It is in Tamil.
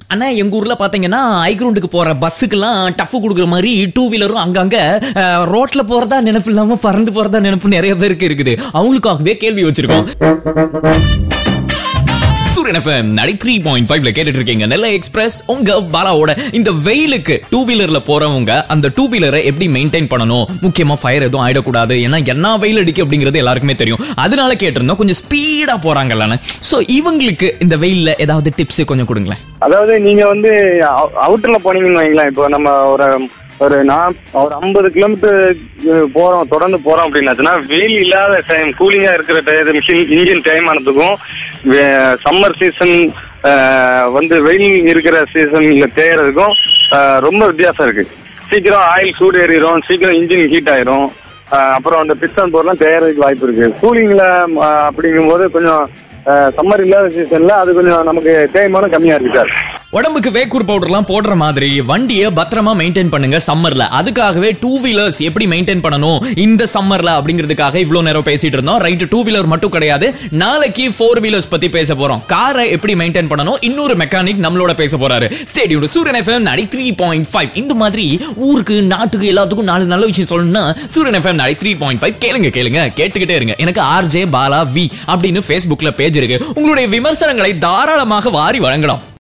ஆனா எங்க ஊர்ல பாத்தீங்கன்னா ஐக்ரவுண்டுக்கு போற பஸ்ஸுக்கெல்லாம் டஃப் கொடுக்குற மாதிரி டூ வீலரும் அங்கங்க அஹ், ரோட்ல போறதா நினைப்பு இல்லாம பறந்து போறதா நினைப்பு நிறைய பேருக்கு இருக்குது அவங்களுக்காகவே கேள்வி வச்சிருக்கோம் சூரியன் எஃப்எம் நடி த்ரீ பாயிண்ட் ஃபைவ்ல கேட்டுட்டு இருக்கீங்க நெல்லை எக்ஸ்பிரஸ் உங்க பாலாவோட இந்த வெயிலுக்கு டூ வீலர்ல போறவங்க அந்த டூ வீலரை எப்படி மெயின்டைன் பண்ணணும் முக்கியமா ஃபயர் எதுவும் ஆயிடக்கூடாது ஏன்னா என்ன வெயில் அடிக்கு அப்படிங்கிறது எல்லாருக்குமே தெரியும் அதனால கேட்டிருந்தோம் கொஞ்சம் ஸ்பீடா போறாங்கல்ல சோ இவங்களுக்கு இந்த வெயில்ல ஏதாவது டிப்ஸ் கொஞ்சம் கொடுங்களேன் அதாவது நீங்க வந்து அவுட்டர்ல போனீங்கன்னு வைங்களேன் இப்போ நம்ம ஒரு ஒரு நான் ஒரு ஐம்பது கிலோமீட்டர் போறோம் தொடர்ந்து போறோம் அப்படின்னாச்சுன்னா வெயில் இல்லாத டைம் கூலிங்கா இருக்கிற டைம் மிஷின் இன்ஜின் டைம் ஆனதுக்கும் சம்மர் சீசன் வந்து வெயில் இருக்கிற சீசன்ல தேயறதுக்கும் அஹ், ரொம்ப வித்தியாசம் இருக்கு சீக்கிரம் ஆயில் சூடு ஏறிடும் சீக்கிரம் இன்ஜின் ஹீட் ஆயிரும் அஹ், அப்புறம் அந்த பிஸ்டன் போர்லாம் தேயறதுக்கு வாய்ப்பு இருக்கு கூலிங்ல அப்படிங்கும்போது கொஞ்சம் சம்மர் இல்லாத சீசன்ல அது கொஞ்சம் நமக்கு தேய்மானம் கம்மியா இருக்கு சார் உடம்புக்கு வேக்கூர் பவுடர்லாம் போடுற மாதிரி வண்டியை பத்திரமா மெயின்டைன் பண்ணுங்க சம்மர்ல அதுக்காகவே டூ வீலர்ஸ் எப்படி மெயின்டைன் பண்ணணும் இந்த சம்மர்ல அப்படிங்கிறதுக்காக இவ்வளவு நேரம் பேசிட்டு இருந்தோம் ரைட் டூ வீலர் மட்டும் கிடையாது நாளைக்கு ஃபோர் வீலர்ஸ் பத்தி பேச போறோம் காரை எப்படி மெயின்டைன் பண்ணணும் இன்னொரு மெக்கானிக் நம்மளோட பேச போறாரு ஸ்டேடியம் சூரியன் எஃப்எம் நடி த்ரீ பாயிண்ட் ஃபைவ் இந்த மாதிரி ஊருக்கு நாட்டுக்கு எல்லாத்துக்கும் நாலு நல்ல விஷயம் சொல்லணும்னா சூரியன் எஃப்எம் நடி த்ரீ பாயிண்ட் ஃபைவ் கேளுங்க கேளுங்க கேட்டுக்கிட்டே இருங்க எனக்கு ஆர்ஜே பாலா வி அப்படின்னு Facebookல பேஜ் இருக்கு உங்களுடைய விமர்சனங்களை தாராளமாக வாரி வழங்கலாம்